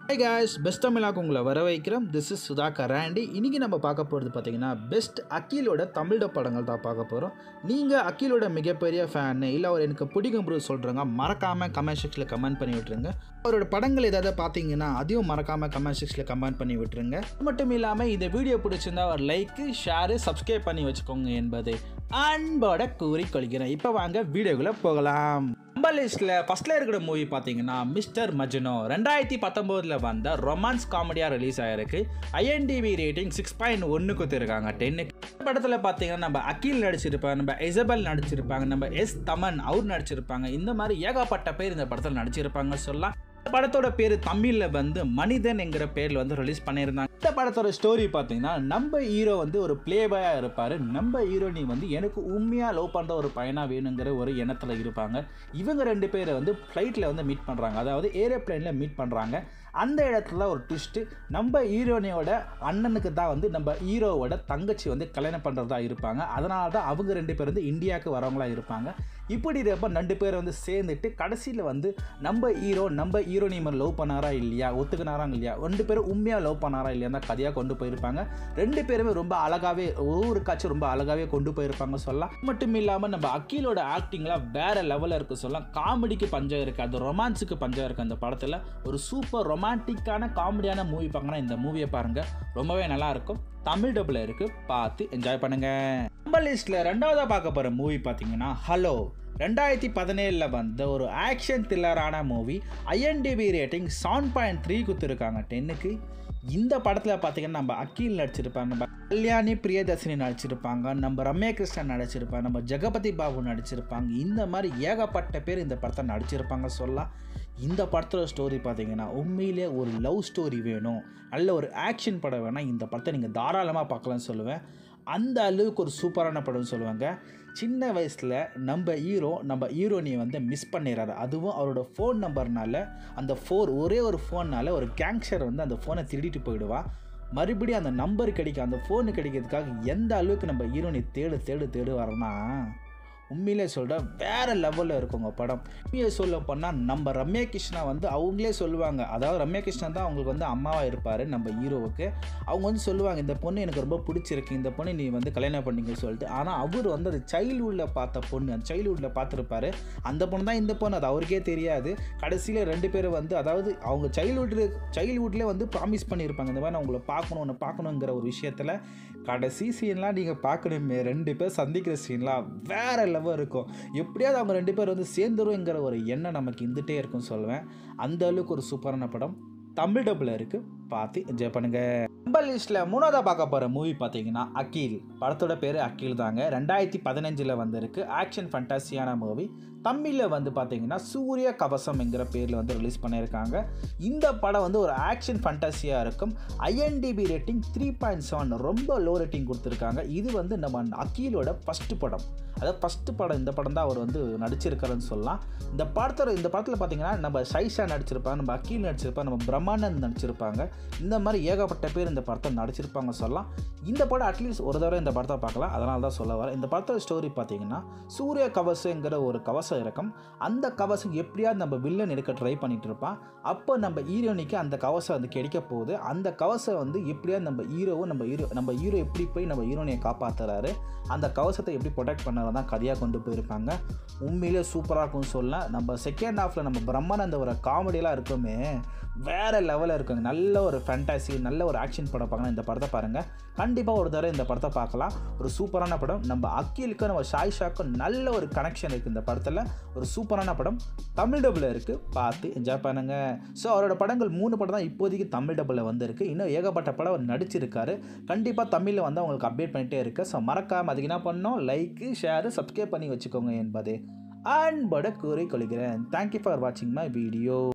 high guys best தமிழாக்கு உங்களை வர வைக்கிறோம் திஸ் இஸ் சுதாகர் ஆண்டி இன்றைக்கி நம்ம பார்க்க போகிறது பார்த்தீங்கன்னா பெஸ்ட் அக்கீலோட தமிழ் dub படங்கள் தான் பார்க்க போகிறோம் நீங்கள் அக்கீலோட மிகப்பெரிய ஃபேனு இல்லை அவர் எனக்கு பிடிக்கும் ப்ரூ சொல்கிறேங்க மறக்காமல் கமெண்ட் செக்ஷனில் கமெண்ட் பண்ணி விட்டுருங்க அவரோட படங்கள் ஏதாவது பார்த்தீங்கன்னா அதையும் மறக்காமல் கமெண்ட் செக்ஷனில் கமெண்ட் பண்ணி விட்டுருங்க அது மட்டும் இல்லாமல் இந்த வீடியோ பிடிச்சிருந்தா ஒரு லைக்கு ஷேரு சப்ஸ்கிரைப் பண்ணி வச்சுக்கோங்க என்பது அன்போட கூறிக்கொள்கிறேன் இப்போ வாங்க வீடியோக்குள்ளே போகலாம் நம்ம லிஸ்ட்டில் ஃபஸ்ட்டில் இருக்கிற மூவி பார்த்தீங்கன்னா மிஸ்டர் மஜ்னோ ரெண்டாயிரத்தி பத்தொம்போதில் வந்த ரொமான்ஸ் காமெடியாக ரிலீஸ் ஆகிருக்கு ஐஎன்டிவி ரேட்டிங் சிக்ஸ் பாயிண்ட் ஒன்று கொடுத்துருக்காங்க டென்னுக்கு இந்த படத்தில் பார்த்தீங்கன்னா நம்ம அகில் நடிச்சிருப்பாங்க நம்ம இசபெல் நடிச்சிருப்பாங்க நம்ம எஸ் தமன் அவர் நடிச்சிருப்பாங்க இந்த மாதிரி ஏகப்பட்ட பேர் இந்த படத்தில் நடிச்சிருப்பாங்க சொல்லலாம் இந்த படத்தோட பேர் தமிழில் வந்து மனிதன் என்கிற பேரில் வந்து ரிலீஸ் பண்ணியிருந்தாங்க இந்த படத்தோட ஸ்டோரி பார்த்தீங்கன்னா நம்ம ஹீரோ வந்து ஒரு ப்ளே பாயாக இருப்பார் நம்ம ஹீரோனி வந்து எனக்கு உண்மையாக லவ் பண்ணுற ஒரு பையனாக வேணுங்கிற ஒரு எண்ணத்தில் இருப்பாங்க இவங்க ரெண்டு பேரை வந்து ஃப்ளைட்டில் வந்து மீட் பண்ணுறாங்க அதாவது ஏரோப்ளைனில் மீட் பண்ணுறாங்க அந்த இடத்துல ஒரு ட்விஸ்ட்டு நம்ம ஹீரோனியோட அண்ணனுக்கு தான் வந்து நம்ம ஹீரோவோட தங்கச்சி வந்து கல்யாணம் பண்ணுறதா இருப்பாங்க அதனால தான் அவங்க ரெண்டு பேர் வந்து இந்தியாவுக்கு வரவங்களா இருப்பாங்க இப்படி இருப்ப ரெண்டு பேர் வந்து சேர்ந்துட்டு கடைசியில் வந்து நம்ம ஹீரோ நம்ம ஹீரோனி மாதிரி லவ் பண்ணாரா இல்லையா ஒத்துக்கினாரா இல்லையா ரெண்டு பேரும் உண்மையாக லவ் பண்ணாரா இல்லையா தான் கதையாக கொண்டு போயிருப்பாங்க ரெண்டு பேருமே ரொம்ப அழகாகவே ஒவ்வொரு காட்சி ரொம்ப அழகாகவே கொண்டு போயிருப்பாங்க சொல்லலாம் அது மட்டும் இல்லாமல் நம்ம அக்கீலோட ஆக்டிங்லாம் வேற லெவலில் இருக்கு சொல்லலாம் காமெடிக்கு பஞ்சம் இருக்குது அது ரொமான்ஸுக்கு பஞ்சம் இருக்குது அந்த படத்தில் ஒரு சூப்பர் ரொமான்டிக்கான காமெடியான மூவி பார்க்கணும் இந்த மூவியை பாருங்கள் ரொம்பவே நல்லா இருக்கும் தமிழ் டபுள் இருக்குது பார்த்து என்ஜாய் பண்ணுங்க நம்ம லிஸ்ட்டில் ரெண்டாவதாக பார்க்க போகிற மூவி பார்த்தீங்கன்னா ஹலோ ரெண்டாயிரத்தி பதினேழில் வந்த ஒரு ஆக்ஷன் த்ரில்லரான movie IMDb rating seven point three கொடுத்துருக்காங்க டென்னுக்கு இந்த படத்தில் பார்த்தீங்கன்னா நம்ம அக்கீல் நடிச்சிருப்பாங்க நம்ம கல்யாணி பிரியதர்ஷினி நடிச்சிருப்பாங்க நம்ம ரம்யா கிருஷ்ணன் நடிச்சிருப்பாங்க நம்ம ஜெகபதி பாபு நடிச்சிருப்பாங்க இந்த மாதிரி ஏகப்பட்ட பேர் இந்த படத்தை நடிச்சிருப்பாங்க சொல்லலாம் இந்த படத்தோட ஸ்டோரி பார்த்தீங்கன்னா உண்மையிலே ஒரு லவ் ஸ்டோரி வேணும் நல்ல ஒரு ஆக்ஷன் படம் வேணால் இந்த படத்தை நீங்கள் தாராளமாக பார்க்கலாம்னு சொல்லுவேன் அந்த அளவுக்கு ஒரு சூப்பரான படம்னு சொல்லுவாங்க சின்ன வயசில் நம்ம ஹீரோ நம்ம ஹீரோனியை வந்து மிஸ் பண்ணிடுறாரு அதுவும் அவரோட ஃபோன் நம்பர்னால அந்த ஃபோர் ஒரே ஒரு ஃபோன்னால் ஒரு கேங்ஸ்டர் வந்து அந்த ஃபோனை திருடிட்டு போயிடுவா மறுபடியும் அந்த நம்பர் கிடைக்கும் அந்த ஃபோனு கிடைக்கிறதுக்காக எந்த அளவுக்கு நம்ம ஹீரோனி தேடு தேடு தேடு வரோன்னா உண்மையிலே சொல்கிறேன் வேறு லெவலில் இருக்குங்க படம் உண்மையை சொல்ல போனால் நம்ம ரம்யா கிருஷ்ணா வந்து அவங்களே சொல்லுவாங்க அதாவது ரம்யா கிருஷ்ணா தான் அவங்களுக்கு வந்து அம்மாவாக இருப்பார் நம்ம ஹீரோவுக்கு அவங்க வந்து சொல்லுவாங்க இந்த பொண்ணு எனக்கு ரொம்ப பிடிச்சிருக்கு இந்த பொண்ணு நீ வந்து கல்யாணம் பண்ணிக்க சொல்லிட்டு ஆனால் அவர் வந்து அது சைல்ட்ஹுட்டில் பார்த்த பொண்ணு அந்த சைல்ட்ஹுட்டில் பார்த்துருப்பாரு அந்த பொண்ணு தான் இந்த பொண்ணு அது அவருக்கே தெரியாது கடைசியில் ரெண்டு பேரும் வந்து அதாவது அவங்க சைல்ட்ஹுட்டில் சைல்ட்ஹுட்லேயே வந்து ப்ராமிஸ் பண்ணியிருப்பாங்க இந்த மாதிரி நான் உங்களை பார்க்கணும் ஒன்று பார்க்கணுங்கிற ஒரு விஷயத்தில் கடைசி சீன்லாம் நீங்கள் பார்க்கணுமே ரெண்டு பேர் சந்திக்கிற சீன்லாம் வேறு லெவல் இருக்கும் எப்படியாவது அவங்க ரெண்டு பேர் வந்து சேர்ந்துருங்கிற ஒரு எண்ணம் நமக்கு இருந்துகிட்டே இருக்கும் சொல்லுவேன் அந்த அளவுக்கு ஒரு சூப்பரான படம் தமிழ் டபுள் இருக்குது பார்த்து என்ஜாய் பண்ணுங்க நம்ம லிஸ்ட்டில் மூணாவதாக பார்க்க போகிற மூவி பார்த்தீங்கன்னா அக்கீல் படத்தோட பேர் அக்கீல் தாங்க ரெண்டாயிரத்தி பதினஞ்சில் வந்திருக்கு ஆக்ஷன் ஃபண்டாசியான மூவி தமிழில் வந்து பார்த்தீங்கன்னா சூரிய கவசம் என்கிற பேரில் வந்து ரிலீஸ் பண்ணியிருக்காங்க இந்த படம் வந்து ஒரு ஆக்ஷன் ஃபண்டாசியாக இருக்கும் IMDb rating three point seven ரொம்ப லோ ரேட்டிங் கொடுத்துருக்காங்க இது வந்து நம்ம அக்கீலோட ஃபஸ்ட்டு படம் அதாவது ஃபஸ்ட்டு படம் இந்த படம் தான் அவர் வந்து நடிச்சிருக்காருன்னு சொல்லலாம் இந்த படத்தோட இந்த படத்தில் பார்த்தீங்கன்னா நம்ம சைஷா நடிச்சிருப்பாங்க நம்ம அக்கீல் நடிச்சிருப்பாங்க நம்ம பிரம்மானந்த் நடிச்சிருப்பாங்க இந்த மாதிரி ஏகப்பட்ட பேர் இந்த படத்தை நடிச்சிருப்பாங்க சொல்லலாம் இந்த படம் அட்லீஸ்ட் ஒரு தடவை இந்த படத்தை பார்க்கலாம் அதனால தான் சொல்ல வரேன் இந்த படத்தோட ஸ்டோரி பார்த்தீங்கன்னா சூரிய கவசங்கிற ஒரு கவசம் இருக்கும் அந்த கவசம் எப்படியாவது நம்ம வில்லன் எடுக்க ட்ரை பண்ணிட்டு இருப்பான் அப்போ நம்ம ஹீரோனிக்கு அந்த கவசம் வந்து கிடைக்க போகுது அந்த கவசம் வந்து எப்படியாவது நம்ம ஹீரோவும் நம்ம ஹீரோ நம்ம ஹீரோ எப்படி போய் நம்ம ஹீரோனியை காப்பாற்றுறாரு அந்த கவசத்தை எப்படி ப்ரொடெக்ட் பண்ணாரு தான் கதையாக கொண்டு போயிருப்பாங்க உண்மையிலே சூப்பராக இருக்கும்னு சொல்லலாம் நம்ம செகண்ட் ஹாஃபில் நம்ம பிரம்மானந்த ஒரு காமெடியெலாம் இருக்குமே வேறு லெவலில் இருக்குங்க நல்ல ஒரு ஃபேண்டாசி நல்ல ஒரு ஆக்ஷன் படம் பார்க்கலாம் இந்த படத்தை பாருங்கள் கண்டிப்பாக ஒரு தடவை இந்த படத்தை பார்க்கலாம் ஒரு சூப்பரான படம் நம்ம அக்கீலுக்கும் நம்ம ஷாய்ஷாக்கும் நல்ல ஒரு கனெக்ஷன் இருக்குது இந்த படத்தில் ஒரு சூப்பரான படம் தமிழ் டபுள் இருக்குது பார்த்து என்ஜாய் பண்ணுங்கள் ஸோ அவரோட படங்கள் மூணு படம் தான் இப்போதைக்கு தமிழ் டபுளில் வந்திருக்கு இன்னும் ஏகப்பட்ட படம் அவர் நடிச்சிருக்காரு கண்டிப்பாக தமிழில் வந்து அவங்களுக்கு அப்டேட் பண்ணிகிட்டே இருக்கு ஸோ மறக்காம அதுக்கு என்ன பண்ணோம் லைக்கு ஷேரு சப்ஸ்கிரைப் பண்ணி வச்சுக்கோங்க என்பதே அன்போட கூறி கொள்கிறேன் தேங்க்யூ ஃபார் வாட்சிங் மை வீடியோ